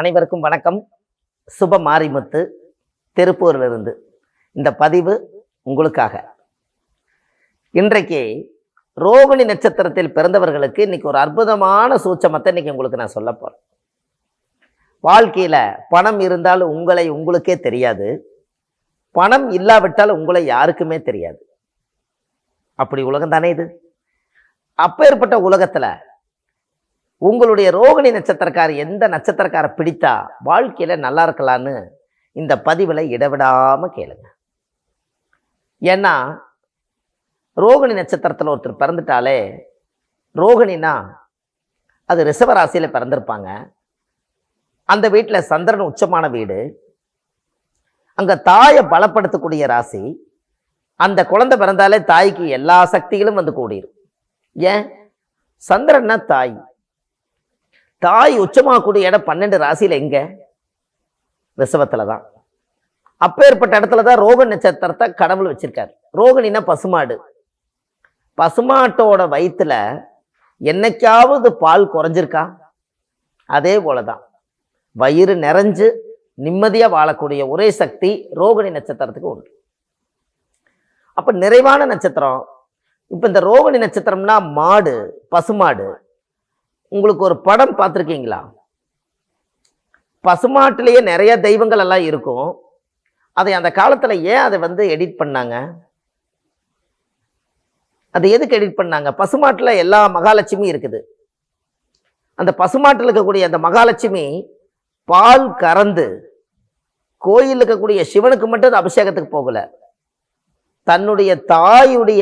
அனைவருக்கும் வணக்கம் சுப மாரிமுத்து திருப்பூரிலிருந்து இந்த பதிவு உங்களுக்காக இன்றைக்கு ரோகிணி நட்சத்திரத்தில் பிறந்தவர்களுக்கு இன்னைக்கு ஒரு அற்புதமான சூட்சமத்தை இன்னைக்கு உங்களுக்கு நான் சொல்ல போறேன் வாழ்க்கையில பணம் இருந்தால் உங்களை உங்களுக்கே தெரியாது பணம் இல்லாவிட்டால் உங்களை யாருக்குமே தெரியாது அப்படி உலகம் தானே இது அப்பேற்பட்ட உலகத்துல உங்களுடைய ரோகிணி நட்சத்திரக்கார எந்த நட்சத்திரக்கார பிடித்தா வாழ்க்கையில நல்லா இருக்கலான்னு இந்த பதிவில் இடவிடாம கேளுங்க ஏன்னா ரோகிணி நட்சத்திரத்தில் ஒருத்தர் பிறந்துட்டாலே ரோகிணினா அது ரிஷபராசியில் பிறந்திருப்பாங்க அந்த வீட்டில் சந்திரன் உச்சமான வீடு அங்கே தாயை பலப்படுத்தக்கூடிய ராசி அந்த குழந்தை பிறந்தாலே தாய்க்கு எல்லா சக்திகளும் வந்து கூடிரும் ஏன் சந்திரன்னா தாய் தாய் உச்சமாகக்கூடிய இடம் பன்னெண்டு ராசியில் எங்க ரிஷபத்துல தான் அப்பேற்பட்ட இடத்துல தான் ரோக நட்சத்திரத்தை கடவுள் வச்சிருக்காரு ரோகிணினா பசுமாடு பசுமாட்டோட வயிற்றுல என்னைக்காவது பால் குறைஞ்சிருக்கா அதே போலதான் வயிறு நிறைஞ்சு நிம்மதியாக வாழக்கூடிய ஒரே சக்தி ரோகிணி நட்சத்திரத்துக்கு உண்டு அப்ப நிறைவான நட்சத்திரம் இப்போ இந்த ரோகிணி நட்சத்திரம்னா மாடு பசுமாடு உங்களுக்கு ஒரு படம் பார்த்துருக்கீங்களா பசுமாட்டிலேயே நிறைய தெய்வங்கள் எல்லாம் இருக்கும் அதை அந்த காலத்தில் ஏன் அதை வந்து எடிட் பண்ணாங்க அது எதுக்கு எடிட் பண்ணாங்க பசுமாட்டில் எல்லா மகாலட்சுமி இருக்குது அந்த பசுமாட்டில் இருக்கக்கூடிய அந்த மகாலட்சுமி பால் கறந்து கோயில் இருக்கக்கூடிய சிவனுக்கு மட்டும் அது அபிஷேகத்துக்கு போகல தன்னுடைய தாயுடைய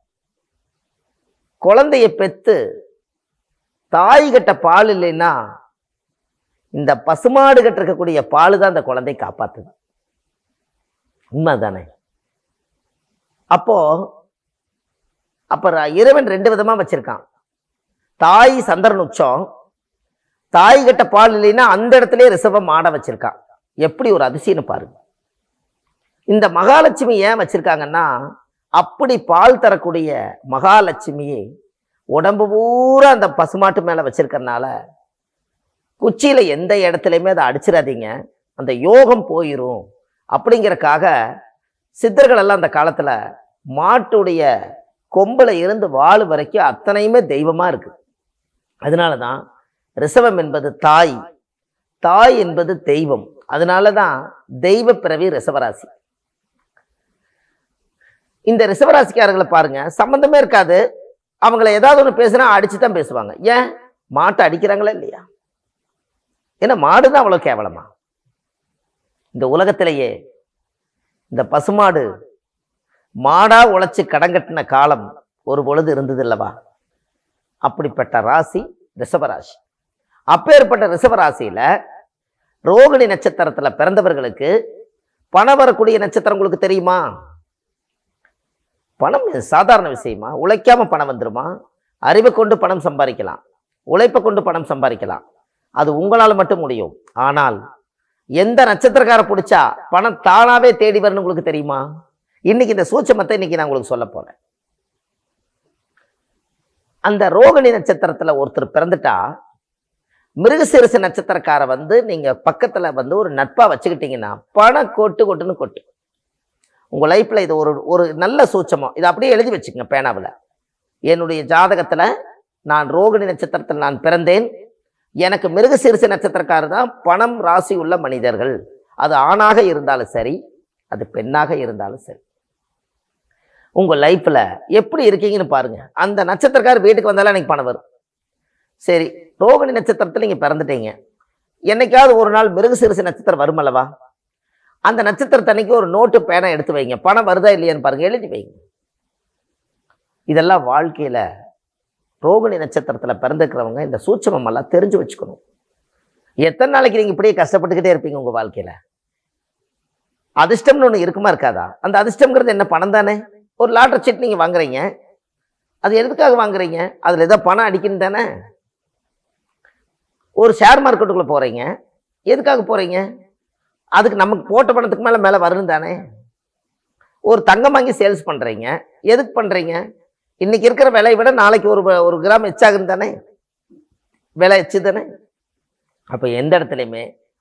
குழந்தைய பெத்து தாய் கிட்ட பால் இல்லைன்னா இந்த பசுமாடு கிட்ட இருக்கக்கூடிய பால் தான் அந்த குழந்தை காப்பாத்துது உண்மைதானே அப்போ அப்ப ர- இறைவன் ரெண்டு விதமா வச்சிருக்கான் தாய் சந்திரன் உச்சம் தாய் கிட்ட பால் இல்லைன்னா அந்த இடத்துலயே ரிசவம் மாட வச்சிருக்கான் எப்படி ஒரு அதிசயம்னு பாருங்க இந்த மகாலட்சுமி ஏன் வச்சிருக்காங்கன்னா அப்படி பால் தரக்கூடிய மகாலட்சுமியை உடம்பு பூரா அந்த பசுமாட்டு மேல வச்சிருக்கறனால குச்சியில எந்த இடத்துலையுமே அதை அடிச்சிடாதீங்க அந்த யோகம் போயிரும் அப்படிங்கறக்காக சித்தர்கள் எல்லாம் அந்த காலத்துல மாட்டுடைய கொம்புல இருந்து வாள் வரைக்கும் அத்தனையுமே தெய்வமா இருக்கு அதனால தான் ரிசவம் என்பது தாய் தாய் என்பது தெய்வம் அதனால தான் தெய்வ பிறவி ரிசவராசி இந்த ரிசவராசிக்காரர்களை பாருங்க சம்பந்தமே இருக்காது அவங்கள ஏதாவது ஒன்று பேசுனா அடிச்சு தான் பேசுவாங்க ஏன் மாட்டை அடிக்கிறாங்களா இல்லையா ஏன்னா மாடு தான் அவ்வளோ கேவலமா இந்த உலகத்திலேயே இந்த பசுமாடு மாடா உழைச்சு கடங்கட்டின காலம் ஒரு பொழுது இருந்தது இல்லவா அப்படிப்பட்ட ராசி ரிஷபராசி அப்பேற்பட்ட ரிஷபராசியில ரோகிணி நட்சத்திரத்துல பிறந்தவர்களுக்கு பணம் வரக்கூடிய நட்சத்திரம் உங்களுக்கு தெரியுமா பணம் இது சாதாரண விஷயமா உழைக்காம பணம் வந்துருமா அறிவை கொண்டு பணம் சம்பாதிக்கலாம் உழைப்பை கொண்டு பணம் சம்பாதிக்கலாம் அது உங்களால் மட்டும் முடியும் ஆனால் எந்த நட்சத்திரக்கார பிடிச்சா பணம் தானாவே தேடி வரணும் உங்களுக்கு தெரியுமா இன்னைக்கு இந்த சூட்சமத்தை இன்னைக்கு நான் உங்களுக்கு சொல்ல போறேன் அந்த ரோகிணி நட்சத்திரத்துல ஒருத்தர் பிறந்துட்டா மிருகசீரிச நட்சத்திரக்கார வந்து நீங்க பக்கத்துல வந்து ஒரு நட்பா வச்சுக்கிட்டீங்கன்னா பணம் கொட்டு கொட்டுன்னு கொட்டு உங்க லைஃப்ல இது ஒரு ஒரு நல்ல சூட்சமம் இதை அப்படியே எழுதி வச்சுக்கங்க பேனாவில் என்னுடைய ஜாதகத்துல நான் ரோகிணி நட்சத்திரத்தில் நான் பிறந்தேன் எனக்கு மிருகசீரிச நட்சத்திரக்காரர் தான் பணம் ராசி உள்ள மனிதர்கள் அது ஆணாக இருந்தாலும் சரி அது பெண்ணாக இருந்தாலும் சரி உங்க லைஃப்ல எப்படி இருக்கீங்கன்னு பாருங்க அந்த நட்சத்திரக்காரர் வீட்டுக்கு வந்தாலும் எனக்கு பணம் வரும் சரி ரோகிணி நட்சத்திரத்தில் நீங்க பிறந்துட்டீங்க என்னைக்காவது ஒரு நாள் மிருகசீரிச நட்சத்திரம் வருமல்லவா அந்த நட்சத்திரத்தன்னைக்கு ஒரு நோட்டு பேனை எடுத்து வைங்க பணம் வருதா இல்லையான்னு பாருங்க எழுதி வைங்க இதெல்லாம் வாழ்க்கையில ரோகிணி நட்சத்திரத்துல பிறந்திருக்கிறவங்க இந்த சூட்சமம் எல்லாம் தெரிஞ்சு வச்சுக்கணும் எத்தனை நாளைக்கு நீங்க இப்படியே கஷ்டப்பட்டுக்கிட்டே இருப்பீங்க உங்க வாழ்க்கையில அதிர்ஷ்டம்னு ஒன்று இருக்குமா இருக்காதா அந்த அதிர்ஷ்டம்ங்கிறது என்ன பணம் தானே ஒரு லாட்டரி சீட் நீங்க வாங்குறீங்க அது எதுக்காக வாங்குறீங்க அதுல ஏதோ பணம் அடிக்கணும் தானே ஒரு ஷேர் மார்க்கெட்டுக்குள்ள போறீங்க எதுக்காக போறீங்க அதுக்கு நமக்கு போட்ட பணத்துக்கு மேலே மேலே வரணும் தானே ஒரு தங்கம் வாங்கி சேல்ஸ் பண்ணுறீங்க எதுக்கு பண்ணுறீங்க இன்னைக்கு இருக்கிற விலையை விட நாளைக்கு ஒரு ஒரு கிராம் எச்சாகும் தானே விலை எச்சு தானே அப்போ எந்த இடத்துலையுமே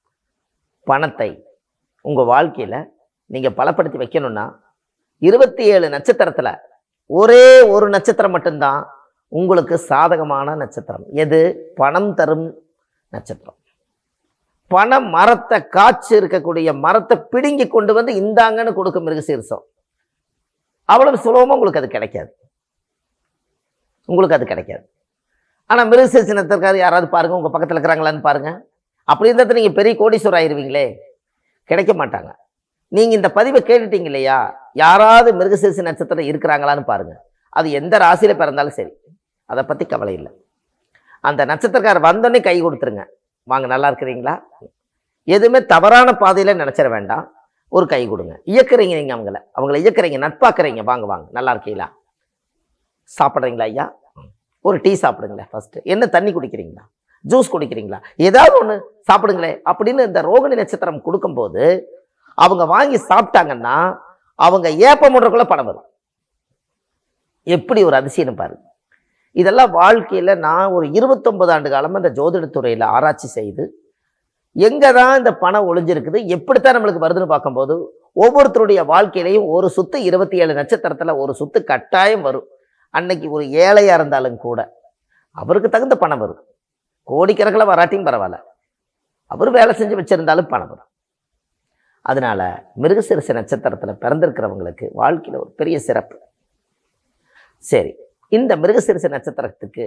பணத்தை உங்கள் வாழ்க்கையில் நீங்கள் பலப்படுத்தி வைக்கணும்னா இருபத்தி ஏழு நட்சத்திரத்தில் ஒரே ஒரு நட்சத்திரம் மட்டும்தான் உங்களுக்கு சாதகமான நட்சத்திரம் எது பணம் தரும் நட்சத்திரம் பண மரத்தை காய்ச்சி இருக்கக்கூடிய மரத்தை பிடுங்கி கொண்டு வந்து இந்தாங்கன்னு கொடுக்கும் மிருகசீரிசம் அவ்வளவு சுலபமாக உங்களுக்கு அது கிடைக்காது உங்களுக்கு அது கிடைக்காது ஆனால் மிருகசீரிசனத்திற்காக யாராவது பாருங்க உங்கள் பக்கத்தில் இருக்கிறாங்களான்னு பாருங்க அப்படி இருந்தால் நீங்கள் பெரிய கோடீஸ்வரர் ஆயிருவீங்களே கிடைக்க மாட்டாங்க நீங்கள் இந்த பதிவை கேட்டுட்டீங்க இல்லையா யாராவது மிருகசீரிச நட்சத்திரம் இருக்கிறாங்களான்னு பாருங்க அது எந்த ராசியில் பிறந்தாலும் சரி அதை பற்றி கவலை இல்லை அந்த நட்சத்திரக்காரர் வந்தோடனே கை கொடுத்துருங்க வாங்க நல்லா இருக்கிறீங்களா எதுவுமே தவறான பாதையில் நினச்சிட வேண்டாம் ஒரு கை கொடுங்க இயக்குறீங்க நீங்கள் அவங்கள அவங்கள இயக்குறீங்க நட்பாக்குறீங்க வாங்க வாங்க நல்லா இருக்கீங்களா சாப்பிட்றீங்களா ஐயா ஒரு டீ சாப்பிடுங்களேன் ஃபஸ்ட்டு என்ன தண்ணி குடிக்கிறீங்களா ஜூஸ் குடிக்கிறீங்களா ஏதாவது ஒன்று சாப்பிடுங்களேன் அப்படின்னு இந்த ரோகிணி நட்சத்திரம் கொடுக்கும்போது அவங்க வாங்கி சாப்பிட்டாங்கன்னா அவங்க ஏப்பம் முடுறக்குள்ள பணம் வரும் எப்படி ஒரு அதிசயம் பாருங்க இதெல்லாம் வாழ்க்கையில் நான் ஒரு இருபத்தொன்பது ஆண்டு காலமாக இந்த ஜோதிடத்துறையில் ஆராய்ச்சி செய்து எங்கே தான் இந்த பணம் ஒளிஞ்சிருக்குது எப்படித்தான் நம்மளுக்கு வருதுன்னு பார்க்கும்போது ஒவ்வொருத்தருடைய வாழ்க்கையிலையும் ஒரு சுத்து இருபத்தி ஏழு நட்சத்திரத்தில் ஒரு சுத்து கட்டாயம் வரும் அன்னைக்கு ஒரு ஏழையாக இருந்தாலும் கூட அவருக்கு தகுந்த பணம் வரும் கோடிக்கணக்கில் வராட்டியும் பரவாயில்ல அவர் வேலை செஞ்சு வச்சிருந்தாலும் பணம் வரும் அதனால மிருகசிரிச நட்சத்திரத்தில் பிறந்திருக்கிறவங்களுக்கு வாழ்க்கையில் ஒரு பெரிய சிறப்பு சரி இந்த மிருகசிரிச நட்சத்திரத்துக்கு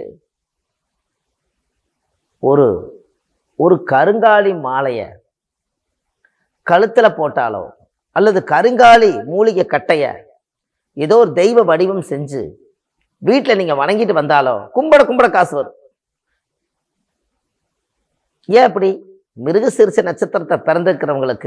ஒரு ஒரு கருங்காலி மாலையை கழுத்தில் போட்டாலோ அல்லது கருங்காலி மூலிகை கட்டைய ஏதோ ஒரு தெய்வ வடிவம் செஞ்சு வீட்டில் நீங்கள் வணங்கிட்டு வந்தாலோ கும்பட கும்பட காசு வரும் ஏன் அப்படி மிருகசீரிச நட்சத்திரத்தை பிறந்திருக்கிறவங்களுக்கு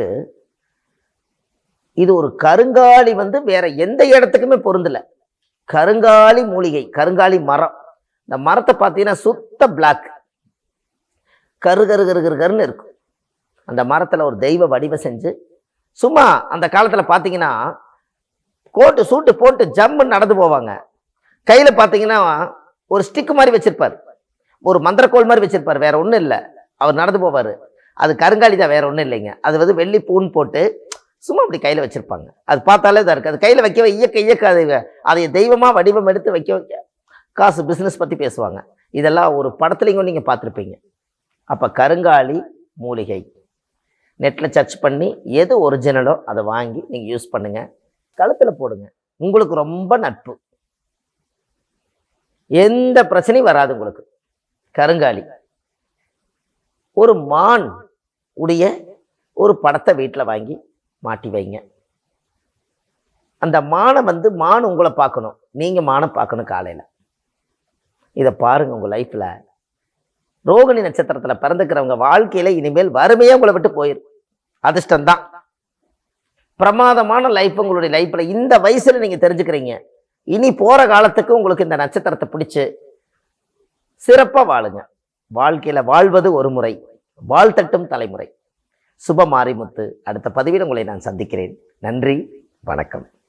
இது ஒரு கருங்காலி வந்து வேற எந்த இடத்துக்குமே பொருந்தல கருங்காலி மூலிகை கருங்காலி மரம் இந்த மரத்தை பார்த்தீங்கன்னா சுத்த பிளாக் கரு கரு கரு கரு கருன்னு இருக்கும் அந்த மரத்தில் ஒரு தெய்வ வடிவம் செஞ்சு சும்மா அந்த காலத்தில் பார்த்தீங்கன்னா கோட்டு சூட்டு போட்டு ஜம்முன்னு நடந்து போவாங்க கையில் பார்த்தீங்கன்னா ஒரு ஸ்டிக் மாதிரி வச்சிருப்பார் ஒரு மந்திரக்கோள் மாதிரி வச்சிருப்பார் வேற ஒன்றும் இல்லை அவர் நடந்து போவார் அது கருங்காலி தான் வேற ஒன்றும் இல்லைங்க அது வந்து வெள்ளி பூன் போட்டு சும்மா அப்படி கையில் வச்சிருப்பாங்க அது பார்த்தாலே தான் இருக்குது அது கையில் வைக்க இயக்க இயக்க அது அதை தெய்வமாக வடிவம் எடுத்து வைக்க வைக்க காசு பிஸ்னஸ் பற்றி பேசுவாங்க இதெல்லாம் ஒரு படத்துலையும் நீங்கள் பார்த்துருப்பீங்க அப்போ கருங்காலி மூலிகை நெட்டில் சர்ச் பண்ணி எது ஒரிஜினலோ அதை வாங்கி நீங்கள் யூஸ் பண்ணுங்க கழுத்தில் போடுங்க உங்களுக்கு ரொம்ப நட்பு எந்த பிரச்சனையும் வராது உங்களுக்கு கருங்காலி ஒரு மான் உடைய ஒரு படத்தை வீட்டில் வாங்கி மாட்டி வைங்க அந்த மானை வந்து மான் உங்களை பார்க்கணும் நீங்கள் மானை பார்க்கணும் காலையில் இதை பாருங்க உங்கள் லைஃப்பில் ரோகிணி நட்சத்திரத்தில் பிறந்துக்கிறவங்க வாழ்க்கையில் இனிமேல் வறுமையே உங்களை விட்டு போயிடும் அதிர்ஷ்டம்தான் பிரமாதமான லைஃப் உங்களுடைய லைஃப்பில் இந்த வயசில் நீங்கள் தெரிஞ்சுக்கிறீங்க இனி போகிற காலத்துக்கு உங்களுக்கு இந்த நட்சத்திரத்தை பிடிச்சு சிறப்பாக வாழுங்க வாழ்க்கையில் வாழ்வது ஒரு முறை வாழ்த்தட்டும் தலைமுறை சுப மாரிமுத்து அடுத்த பதிவில் உங்களை நான் சந்திக்கிறேன் நன்றி வணக்கம்